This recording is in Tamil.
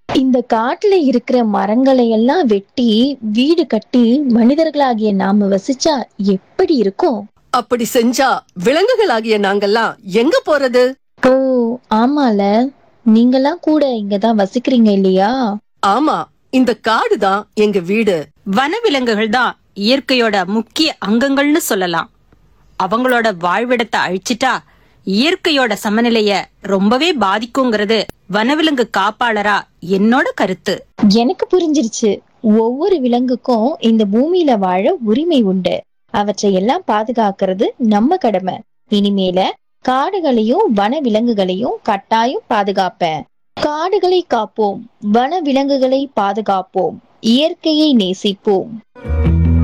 இந்த காட்டுல இருக்கிற மரங்களை எல்லாம் வெட்டி வீடு கட்டி மனிதர்களாகிய நாம வசிச்சா எப்படி இருக்கும் அப்படி செஞ்சா விலங்குகளாகிய நாங்கெல்லாம் எங்க போறது ஓ ஆமால நீங்கெல்லாம் கூட இங்கதான் வசிக்கிறீங்க இல்லையா ஆமா இந்த காடு தான் எங்க வீடு வனவிலங்குகள் தான் இயற்கையோட முக்கிய அங்கங்கள்னு சொல்லலாம் அவங்களோட வாழ்விடத்தை அழிச்சிட்டா இயற்கையோட சமநிலைய ரொம்பவே பாதிக்குங்கிறது வனவிலங்கு காப்பாளரா என்னோட கருத்து எனக்கு புரிஞ்சிருச்சு ஒவ்வொரு விலங்குக்கும் இந்த பூமியில வாழ உரிமை உண்டு அவற்றை எல்லாம் பாதுகாக்கிறது நம்ம கடமை இனிமேல காடுகளையும் வன விலங்குகளையும் கட்டாயம் பாதுகாப்பேன் காடுகளை காப்போம் வன விலங்குகளை பாதுகாப்போம் இயற்கையை நேசிப்போம்